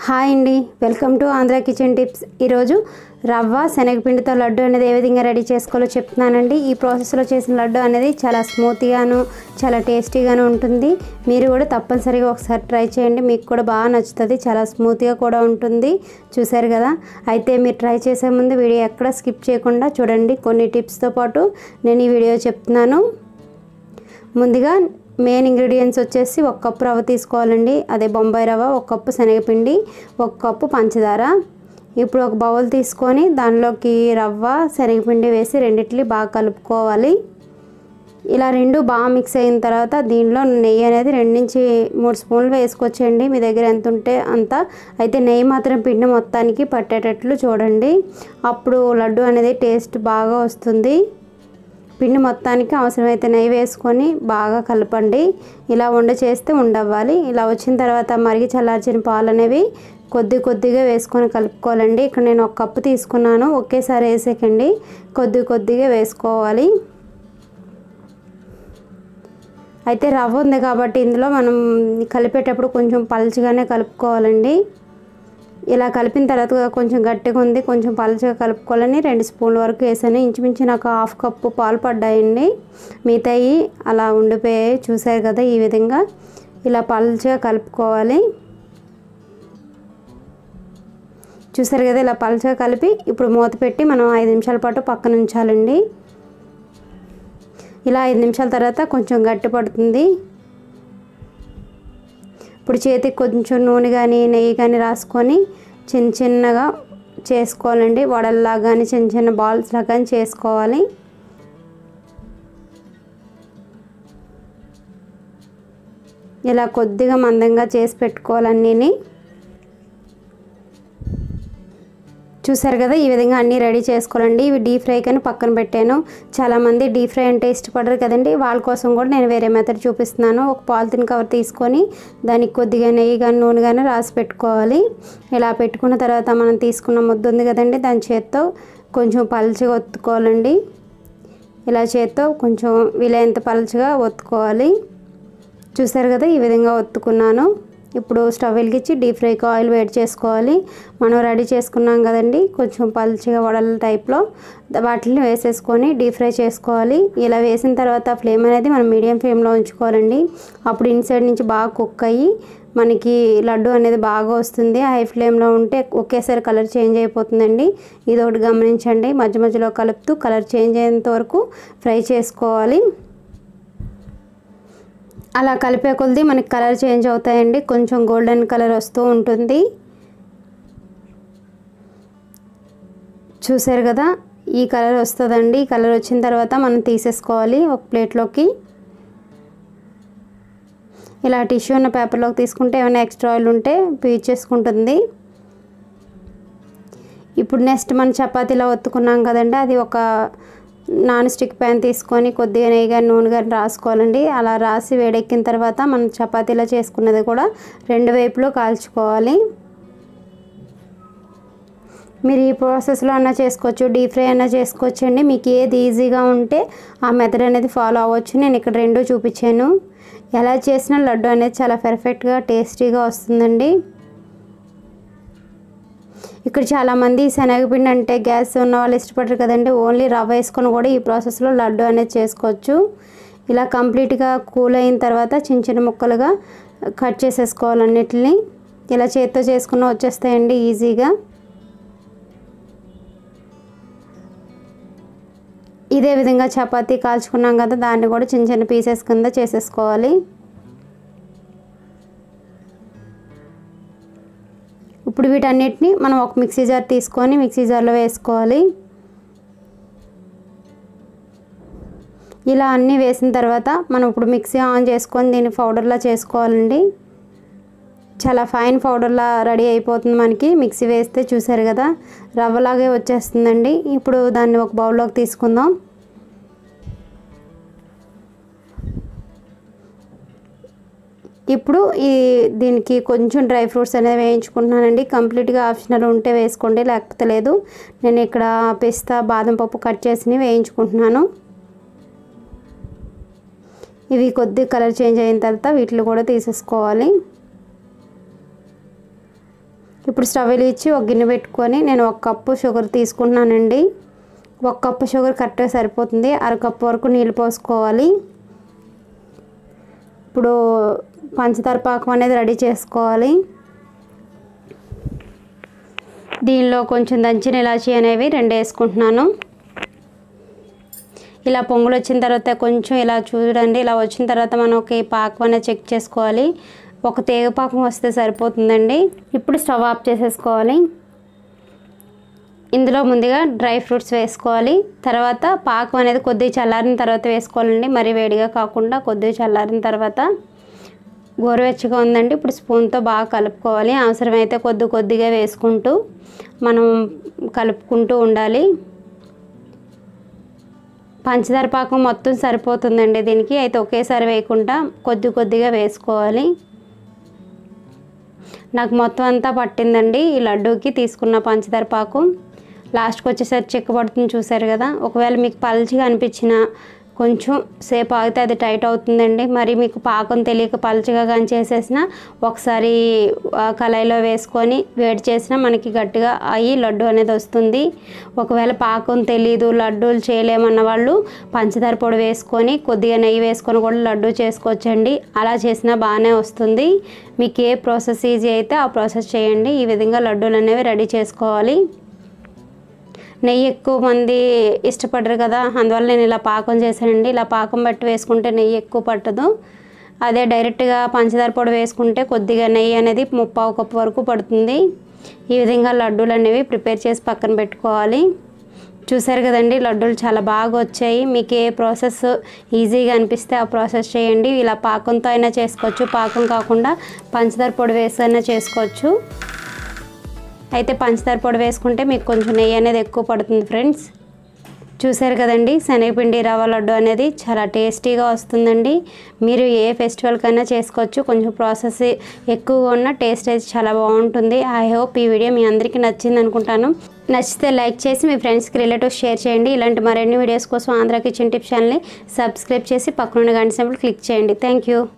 hi అండి welcome to Andhra kitchen tips ఈరోజు రవ్వ శనగపిండితో లడ్డు అనేది ఏ విధంగా రెడీ చేసుకోవాలో చెప్తున్నానండి ఈ ప్రాసెస్లో చేసిన లడ్డు అనేది చాలా స్మూత్గాను చాలా టేస్టీగాను ఉంటుంది మీరు కూడా తప్పనిసరిగా ఒకసారి ట్రై చేయండి మీకు కూడా బాగా నచ్చుతుంది చాలా స్మూత్గా కూడా ఉంటుంది చూసారు కదా అయితే మీరు ట్రై చేసే ముందు వీడియో ఎక్కడ స్కిప్ చేయకుండా చూడండి కొన్ని టిప్స్తో పాటు నేను ఈ వీడియో చెప్తున్నాను ముందుగా మెయిన్ ఇంగ్రీడియంట్స్ వచ్చేసి ఒక కప్పు రవ్వ తీసుకోవాలండి అదే బొంబాయి రవ్వ ఒక కప్పు శనగపిండి ఒక కప్పు పంచదార ఇప్పుడు ఒక బౌల్ తీసుకొని దానిలోకి రవ్వ శనగపిండి వేసి రెండిట్లు బాగా కలుపుకోవాలి ఇలా రెండు బాగా మిక్స్ అయిన తర్వాత దీనిలో నెయ్యి అనేది రెండు నుంచి మూడు స్పూన్లు వేసుకొచ్చేయండి మీ దగ్గర ఎంత ఉంటే అంత అయితే నెయ్యి మాత్రం పిండి మొత్తానికి పట్టేటట్లు చూడండి అప్పుడు లడ్డు అనేది టేస్ట్ బాగా వస్తుంది పిండి మొత్తానికి అవసరమైతే నెయ్యి వేసుకొని బాగా కలపండి ఇలా వండ చేస్తే ఉండవ్వాలి ఇలా వచ్చిన తర్వాత మరిగి చల్లార్చిన పాలు అనేవి కొద్ది కొద్దిగా వేసుకొని కలుపుకోవాలండి ఇక్కడ నేను ఒక కప్పు తీసుకున్నాను ఒకేసారి వేసేకండి కొద్ది కొద్దిగా వేసుకోవాలి అయితే రవ్వ ఉంది కాబట్టి ఇందులో మనం కలిపేటప్పుడు కొంచెం పలుచగానే కలుపుకోవాలండి ఇలా కలిపిన తర్వాత కొంచెం గట్టిగా ఉంది కొంచెం పలుచగా కలుపుకోవాలని రెండు స్పూన్ల వరకు వేసాను ఇంచుమించు నాకు హాఫ్ కప్పు పాలు పడ్డాయండి మిగతాయి అలా ఉండిపోయాయి చూసారు కదా ఈ విధంగా ఇలా పలుచగా కలుపుకోవాలి చూసారు కదా ఇలా పలుచగా కలిపి ఇప్పుడు మూత పెట్టి మనం ఐదు నిమిషాల పాటు పక్కన ఉంచాలండి ఇలా ఐదు నిమిషాల తర్వాత కొంచెం గట్టి పడుతుంది ఇప్పుడు చేతికి కొంచెం నూనె కానీ నెయ్యి కానీ రాసుకొని చిన్న చిన్నగా చేసుకోవాలండి వడల్లా కానీ చిన్న చిన్న బాల్స్లా కానీ చేసుకోవాలి ఇలా కొద్దిగా మందంగా చేసి పెట్టుకోవాలన్నీని చూసారు కదా ఈ విధంగా అన్నీ రెడీ చేసుకోవాలండి ఇవి డీప్ ఫ్రై కానీ పక్కన పెట్టాను చాలామంది డీప్ ఫ్రై అంటే ఇష్టపడరు కదండి వాళ్ళ కోసం కూడా నేను వేరే మెథడ్ చూపిస్తున్నాను ఒక పాలిథిన్ కవర్ తీసుకొని దానికి కొద్దిగా నెయ్యి కానీ నూనె కానీ రాసి పెట్టుకోవాలి ఇలా పెట్టుకున్న తర్వాత మనం తీసుకున్న ముద్ద ఉంది కదండి దాని చేత్తో కొంచెం పలుచగా ఒత్తుకోవాలండి ఇలా చేత్తో కొంచెం వీలైనంత పలుచగా ఒత్తుకోవాలి చూసారు కదా ఈ విధంగా ఒత్తుకున్నాను ఇప్పుడు స్టవ్ వెలిగించి డీప్ ఫ్రైకి ఆయిల్ వేడి చేసుకోవాలి మనం రెడీ చేసుకున్నాం కదండి కొంచెం పలుచగా వడల టైప్లో వాటిని వేసేసుకొని డీప్ ఫ్రై చేసుకోవాలి ఇలా వేసిన తర్వాత ఫ్లేమ్ అనేది మనం మీడియం ఫ్లేమ్లో ఉంచుకోవాలండి అప్పుడు ఇన్సైడ్ నుంచి బాగా కుక్ అయ్యి మనకి లడ్డు అనేది బాగా వస్తుంది హై ఫ్లేమ్లో ఉంటే ఒకేసారి కలర్ చేంజ్ అయిపోతుందండి ఇది ఒకటి గమనించండి మధ్య మధ్యలో కలుపుతూ కలర్ చేంజ్ అయ్యేంత వరకు ఫ్రై చేసుకోవాలి అలా కలిపే కొలది మనకి కలర్ చేంజ్ అవుతాయండి కొంచెం గోల్డెన్ కలర్ వస్తూ ఉంటుంది చూసారు కదా ఈ కలర్ వస్తుందండి ఈ కలర్ వచ్చిన తర్వాత మనం తీసేసుకోవాలి ఒక ప్లేట్లోకి ఇలా టిష్యూ ఉన్న పేపర్లోకి తీసుకుంటే ఏమైనా ఎక్స్ట్రా ఆయిల్ ఉంటే పీచ్ చేసుకుంటుంది ఇప్పుడు నెక్స్ట్ మనం చపాతీలో ఒత్తుకున్నాం కదండి అది ఒక నాన్ స్టిక్ ప్యాన్ తీసుకొని కొద్దిగా నెయ్యి కానీ నూనె కానీ రాసుకోవాలండి అలా రాసి వేడెక్కిన తర్వాత మనం చపాతీలో చేసుకున్నది కూడా రెండు వైపులో కాల్చుకోవాలి మీరు ఈ ప్రాసెస్లో అన్నా చేసుకోవచ్చు డీప్ ఫ్రై అన్నా చేసుకోవచ్చు అండి మీకు ఏది ఈజీగా ఉంటే ఆ మెథడ్ అనేది ఫాలో అవ్వచ్చు నేను ఇక్కడ రెండు చూపించాను ఎలా చేసిన లడ్డు అనేది చాలా పర్ఫెక్ట్గా టేస్టీగా వస్తుందండి ఇక్కడ చాలామంది శనగపిండి అంటే గ్యాస్ ఉన్న వాళ్ళు ఇష్టపడరు కదండి ఓన్లీ రవ్వ వేసుకొని కూడా ఈ ప్రాసెస్లో లడ్డు అనేది చేసుకోవచ్చు ఇలా కంప్లీట్గా కూల్ అయిన తర్వాత చిన్న చిన్న ముక్కలుగా కట్ చేసేసుకోవాలి అన్నిటిని ఇలా చేత్తో చేసుకున్న వచ్చేస్తాయండి ఈజీగా ఇదే విధంగా చపాతీ కాల్చుకున్నాం కదా దాన్ని కూడా చిన్న చిన్న పీసెస్ కింద చేసేసుకోవాలి ఇప్పుడు వీటన్నిటిని మనం ఒక మిక్సీ జార్ తీసుకొని మిక్సీ జార్లో వేసుకోవాలి ఇలా అన్నీ వేసిన తర్వాత మనం ఇప్పుడు మిక్సీ ఆన్ చేసుకొని దీన్ని పౌడర్లా చేసుకోవాలండి చాలా ఫైన్ పౌడర్లా రెడీ అయిపోతుంది మనకి మిక్సీ వేస్తే చూసారు కదా రవ్వలాగే వచ్చేస్తుందండి ఇప్పుడు దాన్ని ఒక బౌల్లోకి తీసుకుందాం ఇప్పుడు ఈ దీనికి కొంచెం డ్రై ఫ్రూట్స్ అనేది వేయించుకుంటున్నానండి కంప్లీట్గా ఆప్షనల్ ఉంటే వేసుకోండి లేకపోతే లేదు నేను ఇక్కడ పిస్తా బాదం పప్పు కట్ చేసి వేయించుకుంటున్నాను ఇవి కొద్ది కలర్ చేంజ్ అయిన తర్వాత వీటిని కూడా తీసేసుకోవాలి ఇప్పుడు స్టవ్ వెలిగించి ఒక గిన్నె పెట్టుకొని నేను ఒక కప్పు షుగర్ తీసుకుంటున్నానండి ఒక కప్పు షుగర్ కరెక్ట్గా సరిపోతుంది అరకప్పు వరకు నీళ్ళు పోసుకోవాలి ఇప్పుడు పంచదార పాకం అనేది రెడీ చేసుకోవాలి దీనిలో కొంచెం దంచిన ఇలాచీ అనేవి రెండు వేసుకుంటున్నాను ఇలా పొంగులు వచ్చిన తర్వాత కొంచెం ఇలా చూడండి ఇలా వచ్చిన తర్వాత మనం ఒక పాకం అనేది చెక్ చేసుకోవాలి ఒక తేగ పాకం వస్తే సరిపోతుందండి ఇప్పుడు స్టవ్ ఆఫ్ చేసేసుకోవాలి ఇందులో ముందుగా డ్రై ఫ్రూట్స్ వేసుకోవాలి తర్వాత పాకం అనేది కొద్దిగా చల్లారిన తర్వాత వేసుకోవాలండి మరీ వేడిగా కాకుండా కొద్దిగా చల్లారిన తర్వాత గోరువెచ్చగా ఉందండి ఇప్పుడు స్పూన్తో బాగా కలుపుకోవాలి అవసరమైతే కొద్ది కొద్దిగా వేసుకుంటూ మనం కలుపుకుంటూ ఉండాలి పంచదార పాకం మొత్తం సరిపోతుందండి దీనికి అయితే ఒకేసారి వేయకుండా కొద్ది కొద్దిగా వేసుకోవాలి నాకు మొత్తం అంతా పట్టిందండి ఈ లడ్డూకి తీసుకున్న పంచదార పాకం లాస్ట్కి వచ్చేసరికి చిక్కబడుతుంది చూసారు కదా ఒకవేళ మీకు పల్చిగా అనిపించిన కొంచెం సేపు ఆగితే అది టైట్ అవుతుందండి మరి మీకు పాకం తెలియక పల్చగా కానీ చేసేసిన ఒకసారి ఆ కళాయిలో వేసుకొని వేడి చేసినా మనకి గట్టిగా అయ్యి లడ్డు అనేది వస్తుంది ఒకవేళ పాకం తెలియదు లడ్డూలు చేయలేమన్న వాళ్ళు పంచదార పొడి వేసుకొని కొద్దిగా నెయ్యి వేసుకొని కూడా లడ్డు చేసుకోవచ్చండి అలా చేసినా బాగానే వస్తుంది మీకు ఏ ప్రాసెస్ ఈజీ అయితే ఆ ప్రాసెస్ చేయండి ఈ విధంగా లడ్డూలు అనేవి రెడీ చేసుకోవాలి నెయ్యి ఎక్కువ మంది ఇష్టపడరు కదా అందువల్ల నేను ఇలా పాకం చేశానండి ఇలా పాకం బట్టి వేసుకుంటే నెయ్యి ఎక్కువ పట్టదు అదే డైరెక్ట్గా పంచదార పొడి వేసుకుంటే కొద్దిగా నెయ్యి అనేది ముప్పావు కప్పు వరకు పడుతుంది ఈ విధంగా లడ్డూలు అనేవి ప్రిపేర్ చేసి పక్కన పెట్టుకోవాలి చూసారు కదండి లడ్డూలు చాలా బాగా వచ్చాయి మీకు ఏ ప్రాసెస్ ఈజీగా అనిపిస్తే ఆ ప్రాసెస్ చేయండి ఇలా పాకంతో అయినా చేసుకోవచ్చు పాకం కాకుండా పంచదార పొడి వేసి అయినా చేసుకోవచ్చు అయితే పంచదార పొడి వేసుకుంటే మీకు కొంచెం నెయ్యి అనేది ఎక్కువ పడుతుంది ఫ్రెండ్స్ చూసారు కదండి శనగపిండి రవ్వ లడ్డు అనేది చాలా టేస్టీగా వస్తుందండి మీరు ఏ ఫెస్టివల్కైనా చేసుకోవచ్చు కొంచెం ప్రాసెస్ ఎక్కువగా ఉన్న టేస్ట్ అయితే చాలా బాగుంటుంది ఐ హోప్ ఈ వీడియో మీ అందరికీ నచ్చింది అనుకుంటాను నచ్చితే లైక్ చేసి మీ ఫ్రెండ్స్కి రిలేటివ్స్ షేర్ చేయండి ఇలాంటి మరిన్ని వీడియోస్ కోసం ఆంధ్ర కిచెన్ టిప్ ఛానల్ని సబ్స్క్రైబ్ చేసి పక్కనున్న గంట సింబల్ క్లిక్ చేయండి థ్యాంక్ యూ